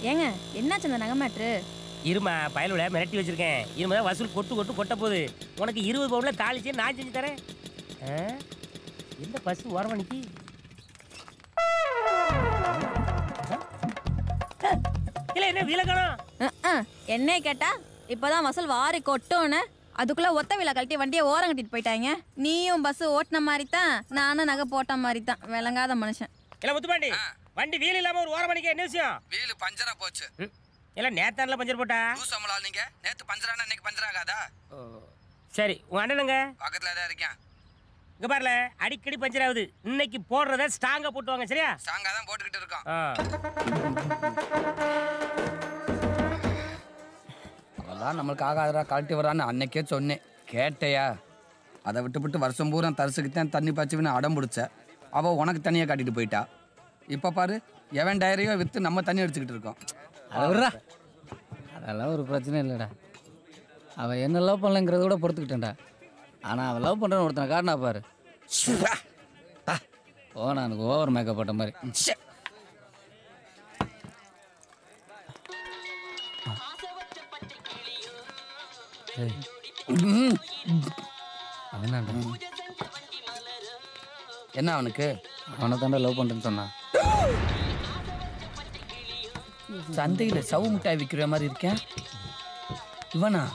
ஏங்க என்னாச்சு அந்த நகை மேட்ரு இருமா பயலுல மிரட்டி வச்சிருக்கேன் இருமா தான் வசூல் கொட்டு கொட்டு கொட்ட போகுது உனக்கு இருபது பவுன்ல தாளிச்சு நான் செஞ்சு தரேன் ஆ? எந்த பஸ் ஓரமா நிக்கி இல்ல என்ன விலகணும் அஹ், அஹ். என்னைய கேட்டா இப்பதான் வசூல் வாரி கொட்டோன்னு அதுக்குள்ள ஒத்த விலை கழட்டி வண்டியை ஓரம் கட்டிட்டு போயிட்டாங்க நீயும் பஸ் ஓட்டின மாதிரி தான் நானும் நகை போட்ட மாதிரி தான் விளங்காத மனுஷன் இல்ல முத்துப்பாண்டி வண்டி வீல் இல்லாம ஒரு ஓரம் மணிக்கு என்ன விஷயம் வீலு பஞ்சரா போச்சு ம். இல்ல நேத்தான்ல பஞ்சர் போட்டா லூஸ் அமலா நீங்க நேத்து பஞ்சரானா இன்னைக்கு பஞ்சர் ஆகாதா ஓ. சரி உங்க அண்ணனுங்க பக்கத்துல தான் இருக்கேன் இங்க பாருல அடிக்கடி பஞ்சர் ஆகுது இன்னைக்கு போடுறத ஸ்ட்ராங்கா போட்டுவாங்க சரியா ஸ்ட்ராங்கா தான் போட்டுக்கிட்டு இருக்கோம் ஆ. அதெல்லாம் நம்மளுக்கு ஆகாதடா கழட்டி வரான்னு அன்னைக்கே சொன்னேன் கேட்டையா அதை விட்டுவிட்டு வருஷம் பூரா தரிசுக்கு தான் தண்ணி பாய்ச்சுவின்னு அடம் பிடிச்ச அவள் உனக்கு தண்ணியை காட்டிட்டு போயிட்டா இப்போ பாரு எவன் டயரையோ விற்று நம்ம தண்ணி அடிச்சுக்கிட்டு இருக்கோம் அவரா அதெல்லாம் ஒரு பிரச்சனை இல்லைடா அவன் என்ன லவ் பண்ணலங்கிறத கூட பொறுத்துக்கிட்டேன்டா ஆனால் அவன் லவ் பண்ணுறன்னு ஒருத்தனை காட்டினா பாரு ஓ எனக்கு ஓவர் மேக்கப் போட்ட மாதிரி ச்சே. ம். அவனாண்டா என்ன அவனுக்கு அவனை தாண்டா லவ் பண்ணுறேன்னு சொன்னான் சந்தையில் சவு மிட்டாய் விற்கிற மாதிரி இருக்கேன் இவனா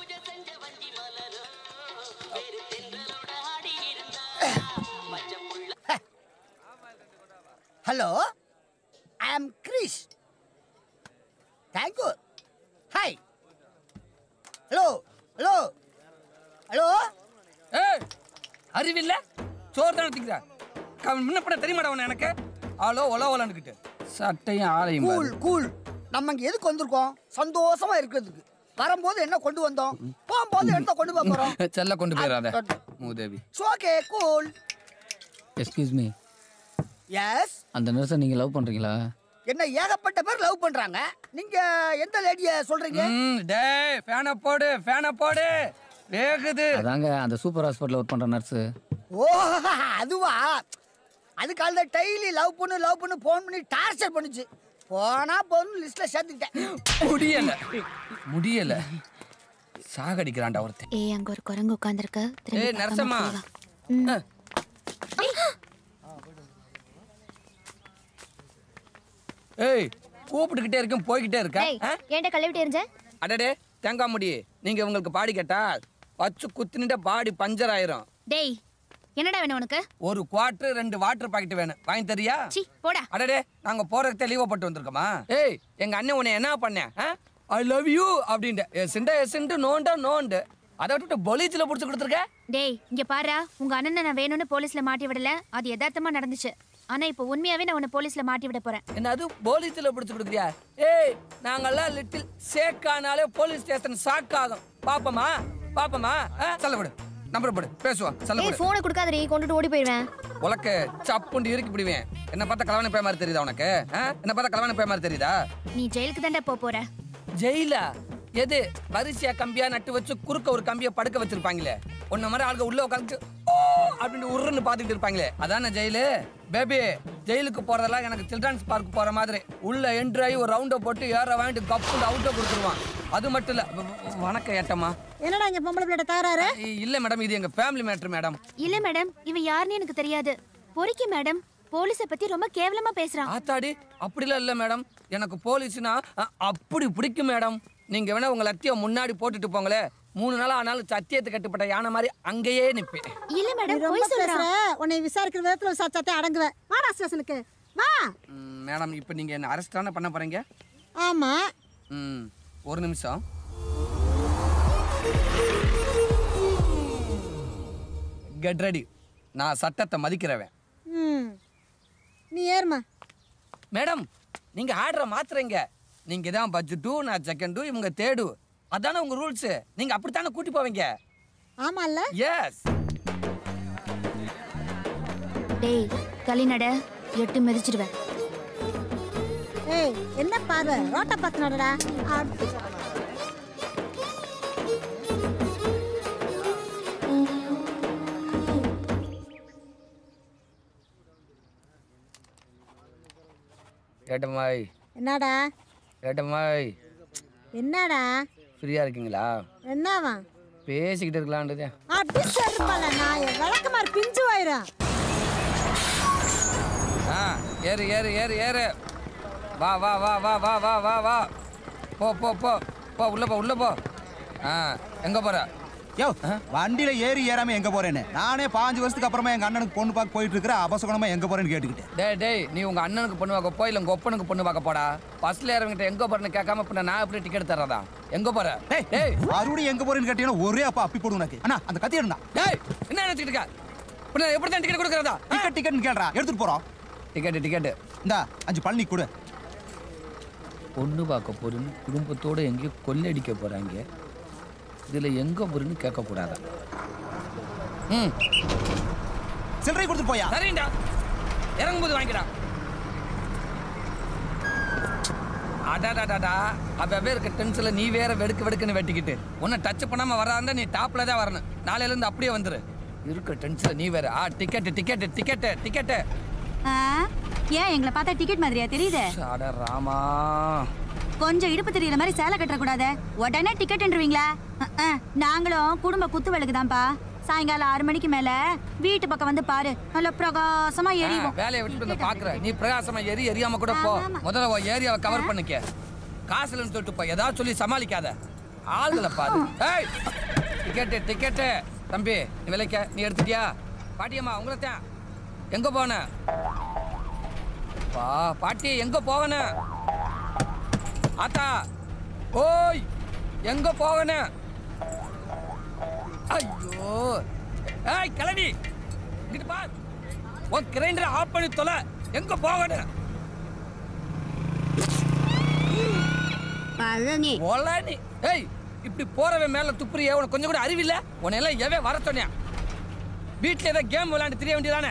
Hello, I am Chris. Thank you. Hi. Hello, hello, hello. ஏய் அறிவில்ல சோறு தானே திங்கிறா அவன் முன்னப்பட தெரியுமாடா அவன் எனக்கு ஆளோ ஒல ஒலன்னுக்கிட்டு சட்டையும் ஆளையும் கூல் கூல் நம்ம இங்க எதுக்கு வந்திருக்கோம் சந்தோஷமா இருக்கிறதுக்கு வரும்போது என்ன கொண்டு வந்தோம் போகும்போது என்ன கொண்டு போக போறோம் பாரு. செல்ல கொண்டு போயிடாத மூதேவி okay cool excuse me yes அந்த நர்ஸை நீங்கள் லவ் பண்ணுறீங்களா என்ன ஏகப்பட்ட பேர் லவ் பண்றாங்க நீங்க எந்த லேடிய சொல்றீங்க ம் டேய் ஃபேனை போடு ஃபேனை போடு வேகுது அதாங்க அந்த சூப்பர் ஹாஸ்பிட்டலில் ஒர்க் பண்ணுற நர்ஸு ஓ அதுவா அது காலைல டெய்லி லவ் பண்ணு லவ் பண்ணு ஃபோன் பண்ணி டார்ச்சர் பண்ணுச்சு போனா போன்னு லிஸ்ட்ல சேர்த்துக்கிட்டேன் முடியல முடியல சாகடிக்கிறான்டா ஒருத்தன் ஏய் அங்க ஒரு குரங்கு உட்கார்ந்திருக்கு ஏய் நரசம்மா ஏய் கூப்பிட்டுக்கிட்டே இருக்கேன் போய்கிட்டே இருக்க ஏய் ஆ? ஏன்டா கழுவிட்டு இருந்த அடடே தேங்காய் முடி நீங்க உங்களுக்கு பாடி கேட்டா வச்சு குத்துனிட்ட பாடி பஞ்சர் ஆயிரும் டேய் என்னடா வேணும் உனக்கு ஒரு குவார்டர் ரெண்டு வாட்டர் பாக்கெட் வேணும் வாங்கி தரியா சி போடா அடடே நாங்க போறதுக்கு லீவ் போட்டு வந்திருக்கோமா ஏய் எங்க அண்ணன் உன்னை என்ன பண்ணேன் ஐ லவ் யூ அப்படின்ட்டு எஸ்ண்டா எஸ்ண்டு நோண்டா நோண்டு அதை விட்டுட்டு பொலிச்சில் பிடிச்சி கொடுத்துருக்க டேய் இங்க பாருடா உங்க அண்ணனை நான் வேணும்னு போலீஸ்ல மாட்டி விடல அது யதார்த்தமா நடந்துச்சு ஆனா இப்போ உண்மையாவே நான் உன்னை போலீஸ்ல மாட்டி விட போறேன் என்ன அது போலீஸ்ல பிடிச்சு கொடுக்குறியா ஏய் நாங்கெல்லாம் லிட்டில் சேக்கானாலே போலீஸ் ஸ்டேஷன் ஷாக் ஆகும் பாப்பமா பாப்பமா சொல்ல விடு நம்பர் போடு பேசுவோம் சொல்ல ஏய் விடு போனை கொடுக்காதடி கொண்டுட்டு ஓடி போயிடுவேன் உலக்க சப்புண்டு இறுக்கி விடுவேன் என்ன பார்த்தா கலவாணி பே மாதிரி தெரியுதா உனக்கு ஆ? என்ன பார்த்தா கலவாணி பே மாதிரி தெரியுதா நீ ஜெயிலுக்கு தான்டா போக போற ஜெயிலா எது வரிசையா கம்பியா நட்டு வச்சு குறுக்க ஒரு கம்பியை படுக்க வச்சிருப்பாங்களே உன்ன மாதிரி ஆளுங்க உள்ள உட்காந்து ஓ அப்படின்னு உருன்னு பாத்துக்கிட்டு இருப்பாங்களே அதானே ஜெயிலு பேபி ஜெயிலுக்கு போறதெல்லாம் எனக்கு சில்ட்ரன்ஸ் பார்க் போற மாதிரி உள்ள என்ட்ரி ஆகி ஒரு ரவுண்டை போட்டு ஏற வாங்கிட்டு கப்பு அவுட்டை கொடுத்துருவான் அது மட்டும் இல்ல வ- வ- வணக்கம் ஏட்டம்மா என்னடா இங்க பொம்பளை பிள்ளை தகராறு இ- இல்ல மேடம் இது எங்க ஃபேமிலி மேட்ரு மேடம் இல்ல மேடம் இவன் யாருன்னு எனக்கு தெரியாது பொறுக்கி மேடம் போலீஸ பத்தி ரொம்ப கேவலமா பேசுறான் ஆத்தாடி அப்படிலாம் இல்ல மேடம் எனக்கு போலீஸ்னா அ- அப்படி பிடிக்கும் மேடம் நீங்க வேணா உங்க லத்திய முன்னாடி போட்டுட்டு போங்களே மூணு நாள் ஆனாலும் சத்தியத்தை கட்டுப்பட்ட யானை மாதிரி அங்கேயே நிப்பேன் இல்ல நீ மேடம் ரொம்ப போய் பேசுற சொல்றான் உன்னை விசாரிக்கிற விதத்துல விசாரிச்சாத்தே அடங்குவேன் வாடா ஸ்டேஷனுக்கு வா ம், மேடம் இப்போ நீங்க என்ன அரெஸ்ட் தானே பண்ண போறீங்க ஆமா ம் ஒரு நிமிஷம் கெட் ரெடி நான் சட்டத்தை மதிக்கிறவன் ம் நீ ஏறுமா மேடம் நீங்க ஆர்டரை மாத்துறீங்க நீங்க தான் பட்ஜெட்டு நான் செகண்டு இவங்க தேடு அதானே உங்க ரூல்ஸ் நீங்க அப்படித்தானே கூட்டி போவீங்க ஆமால்ல எஸ் டேய் தள்ளி நட எட்டு மிதிச்சிடுவேன் ஏய் என்ன பார்வை ரோட்டை பார்த்து நடடா ஏட்டம்மாய் என்னடா ஏட்டம்மாய் என்னடா ஃப்ரீயாக இருக்கீங்களா என்னவா பேசிக்கிட்டு இருக்கலான்றது அப்படி செருப்பால நான் விளக்கு மாதிரி பிஞ்சு போயிடும் ஆ ஏறு ஏறு ஏறு ஏறு வா வா வா வா வா வா வா வா போ போ போ போ உள்ள போ உள்ள போ ஆ எங்கே போகிற யோ வண்டியில ஏறி ஏறாம எங்க போறேன்னு நானே பாஞ்சு வருஷத்துக்கு அப்புறமா எங்க அண்ணனுக்கு பொண்ணு பார்க்க போயிட்டு இருக்கிற அபசகுணமா எங்க போறேன்னு கேட்டுக்கிட்டேன் டேய் டேய் நீ உங்கள் அண்ணனுக்கு பொண்ணு பார்க்க போ இல்லை உங்கள் ஒப்பனுக்கு பொண்ணு பார்க்க போடா பஸ்ஸில் இறங்கிட்ட எங்கே போகிறேன்னு கேட்காம இப்போ நான் எப்படி டிக்கெட் தர்றதா எங்கே போகிற டேய் டேய் மறுபடியும் எங்க போறேன்னு கேட்டீங்கன்னா ஒரே அப்பா அப்பி போடுங்க உனக்கு அண்ணா அந்த கத்தி எடுண்ணா டேய் என்ன நினச்சிக்கிட்டு இருக்க இப்போ நான் எப்படி தான் டிக்கெட் கொடுக்குறதா டிக்கெட் டிக்கெட்னு கேள்றா எடுத்துட்டு போறோம் டிக்கெட்டு டிக்கெட்டு இந்தா அஞ்சு பழனி கொடு பொண்ணு பார்க்க போறேன்னு குடும்பத்தோட எங்கேயோ கொள்ளடிக்க போறாங்க இதுல எங்க போறேன்னு கேட்கக்கூடாதா ம் சில்லறை கொடுத்துட்டு போயா சரிண்டா இறங்கும்போது வாங்கிடா அடாடாடாடா அப்பவே இருக்க டென்ஷன்ல நீ வேற வெடுக்கு வெடுக்குன்னு வெட்டிக்கிட்டு உன்னை டச் பண்ணாம வராந்தா நீ டாப்ல தான் வரணும் நாளையில இருந்து அப்படியே வந்துரு இருக்க டென்ஷன்ல நீ வேற ஆ டிக்கெட் டிக்கெட் டிக்கெட் டிக்கெட் ஏன் எங்களை பார்த்தா டிக்கெட் மாதிரியா தெரியுது அட ராமா கொஞ்சம் இடுப்பு தெரியற மாதிரி சேலை கட்ட கூடாது உடனே டிக்கெட்ன்றீங்களா நாங்களும் குடும்ப குத்து விளக்கு தான்ப்பா சாயங்காலம் ஆறு மணிக்கு மேல வீட்டு பக்கம் வந்து பாரு நல்ல பிரகாசமா ஆ, எரியும் வேலையை விட்டு வந்து பாக்குற நீ பிரகாசமா எரி எரியாம கூட போ ஆமா. முதல்ல உன் ஏரியாவை கவர் பண்ணிக்க காசுலன்னு சொல்லிட்டு போ ஏதாவது சொல்லி சமாளிக்காத ஆளுகளை பாரு ஏய் டிக்கெட்டு டிக்கெட்டு தம்பி நீ விலைக்க நீ எடுத்துட்டியா பாட்டியம்மா உங்களை தான் எங்க போன பா பாட்டி எங்க போகணும் ஆத்தா ஓய் எங்க போகணும் ஐயோ ஏய் கிளம்பி இங்கிட்டு பார் உன் கிரைண்டரை ஆஃப் பண்ணி தொலை எங்க போகணும் பழனி ஒலனி ஏய் இப்படி போறவன் மேல துப்புறியே உனக்கு கொஞ்சம் கூட அறிவில்ல உன்னை எல்லாம் எவன் வர சொன்னேன் வீட்டுல ஏதோ கேம் விளையாண்டு தெரிய வேண்டியதானே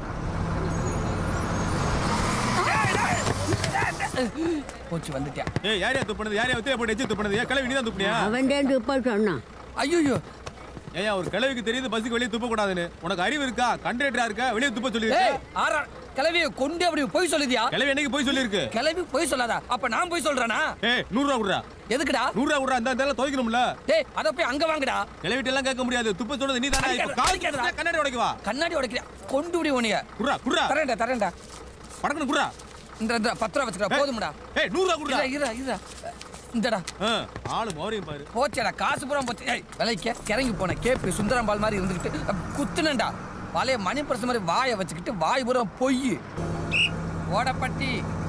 போச்சு வந்துட்டியா ஏய் யாரையா துப்புனது யாரையா ஒத்தியா போட்டு வச்சு துப்புனது ஏன் கிளவி நீ தான் துப்புனியா அவன் துப்ப சொன்னான் ஐயோ ஏயா ஒரு கிழவிக்கு தெரியுது பஸ்ஸுக்கு வெளியே துப்ப கூடாதுன்னு உனக்கு அறிவு இருக்கா கண்டக்டரா இருக்கா வெளியே துப்ப சொல்லி ஏய் ஆறா கிளவிய கொண்டு அப்படி போய் சொல்லுதியா கிழவி என்னைக்கு போய் சொல்லியிருக்கு கிளவி போய் சொல்லாதா அப்ப நான் போய் சொல்றேனா ஏய் நூறு ரூபா குடுறா எதுக்குடா நூறு ரூபா குடுறா இந்த இதெல்லாம் துவைக்கணும்ல டேய் அத போய் அங்க வாங்குடா கிளவிட்டு எல்லாம் கேட்க முடியாது துப்ப சொல்றது நீ தானே அடிக்காத, அடிக்காதடா. கண்ணாடி உடைக்கவா கண்ணாடி உடைக்கிறியா கொண்டு விடி உனிய குடுறா குடுறா தரேன்டா தரேன்டா படக்கணும் குடுறா இந்த இந்த பத்து ரூபா வச்சுக்கடா போதும்டா ஏய் நூறு ரூபா குடுறா இருடா இருடா இந்தடா ஆ, ஆளு மௌரியம் பாரு போச்சேடா காசு பூரா போச்சு ஏய் விலைக்க கிறங்கி போன கேப்பு சுந்தரம்பால் மாதிரி இருந்துக்கிட்டு அப் குத்துனேன்டா பழைய மணி பிரசு மாதிரி வாயை வச்சுக்கிட்டு வாய் பூரா பொய் ஓடப்பட்டி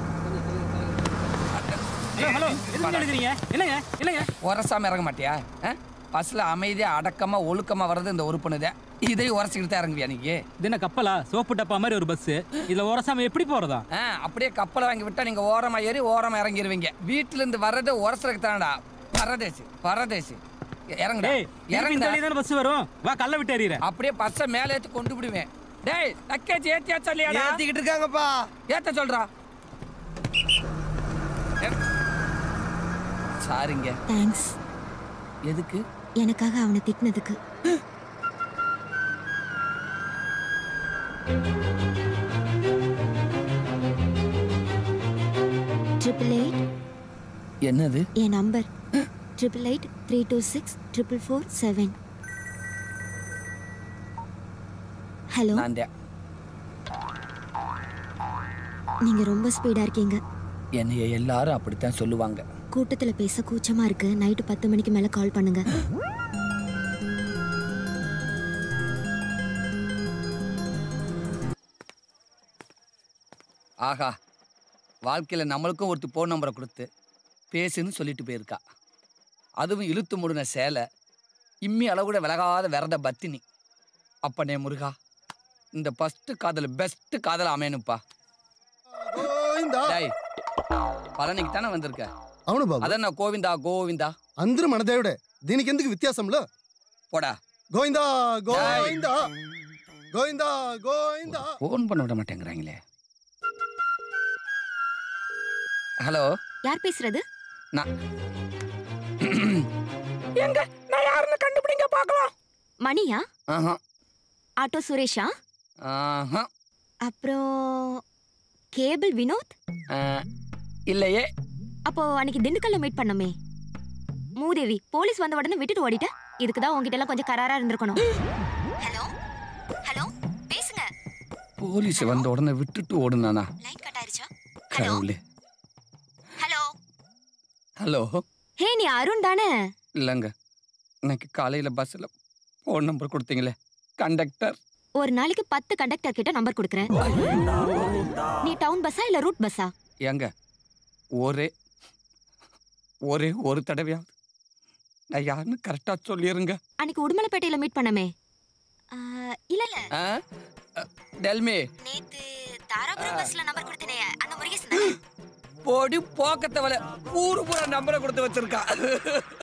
ஹலோ எதுக்கு எழுதுறீங்க என்னங்க என்னங்க உரசாம இறங்க மாட்டியா பஸ்ல அமைதியா அடக்கமா ஒழுக்கமா வர்றது இந்த உறுப்புனுதே இதையும் உரசிக்கிட்டு தான் இறங்குவியா நீங்க இது என்ன கப்பலா சோப்பு டப்பா மாதிரி ஒரு பஸ் இதுல உரசாம எப்படி போறதா ஆ, அப்படியே கப்பலை வாங்கி விட்டா நீங்க ஓரமா ஏறி ஓரமா இறங்கிருவீங்க வீட்டுல இருந்து வர்றது உரசுறதுக்கு தானடா பரதேசி பரதேசி இறங்குடா டேய் திருப்பி இந்த இறங்குடா வழியா தானே பஸ் வரும் வா கல்ல விட்டு எறிகிறேன் அப்படியே பஸ்ஸை மேலே ஏத்தி கொண்டு விடுவேன் டேய் லக்கேஜ் ஏத்தியா சொல்லியாடா ஏத்திக்கிட்டு இருக்காங்கப்பா ஏத்த சொல்றா சாரிங்க தேங்க்ஸ் எதுக்கு எனக்காக அவனை திட்டினதுக்கு ட்ரிபிள் எயிட் என்னது என் number triple eight three two six triple four seven hello நான் தான். நீங்க ரொம்ப ஸ்பீடா இருக்கீங்க என்னைய எல்லாரும் அப்படித்தான் சொல்லுவாங்க கூட்டத்துல பேச கூச்சமா இருக்கு நைட்டு பத்து மணிக்கு மேல கால் பண்ணுங்க ஆஹா வாழ்க்கையில் நம்மளுக்கும் ஒருத்தி ஃபோன் நம்பரை கொடுத்து பேசுன்னு சொல்லிட்டு போயிருக்கா அதுவும் இழுத்து முடுன சேலை இம்மி அளவு கூட விலகாத விரத பத்தினி அப்பனே முருகா இந்த ஃபஸ்ட்டு காதல் பெஸ்ட்டு காதல் அமையணுப்பா டேய் பழனிக்கு தானே வந்திருக்க అవును బాబు అదన్న గోవిందా గోవిందా అందరూ మన దేవుడే దీనికి ఎందుకు వ్యత్యాసంలో போடா గోవిందా గోవిందా గోవిందా గోవిందా ஃபோன் பண்ண விட மாட்டேங்கிறாங்களே ஹலோ யார் பேசுறது நான் எங்க நான் யாருன்னு கண்டுபிடிங்க பார்க்கலாம் மணியா ஆஹா ஆட்டோ சுரேஷா ஆஹா அப்புறம் கேபிள் வினோத் ஆ, இல்லையே அப்போ அன்னைக்கு திண்டுக்கல்ல மீட் பண்ணோமே மூதேவி போலீஸ் வந்த உடனே விட்டுட்டு ஓடிட்ட இதுக்கு தான் உங்ககிட்ட எல்லாம் கொஞ்சம் கராரா இருந்திருக்கணும் ஹலோ ஹலோ பேசுங்க போலீஸ் வந்த உடனே விட்டுட்டு ஓடுனானா லைன் கட் ஆயிருச்சா கடவுளே ஹலோ ஹலோ ஹே நீ அருண் தானே இல்லைங்க இன்னைக்கு காலையில பஸ்ல ஃபோன் நம்பர் கொடுத்தீங்களே கண்டக்டர் ஒரு நாளைக்கு பத்து கண்டக்டர் கிட்ட நம்பர் கொடுக்குறேன் நீ டவுன் பஸ்ஸா இல்ல ரூட் பஸ்ஸா ஏங்க ஒரே ஒரே ஒரு தடவையாவது நான் யாருன்னு கரெக்டா சொல்லிருங்க அன்னைக்கு உடுமலைப்பேட்டையில மீட் பண்ணமே ஆ, இல்ல இல்ல ஆ? அ, டெல்மி நேத்து தாராபுரம் பஸ்ல நம்பர் கொடுத்தனே அந்த முருகேசன் தானே? போடி போக்கத்தவள ஊரு பூரா நம்பரை கொடுத்து வச்சிருக்கா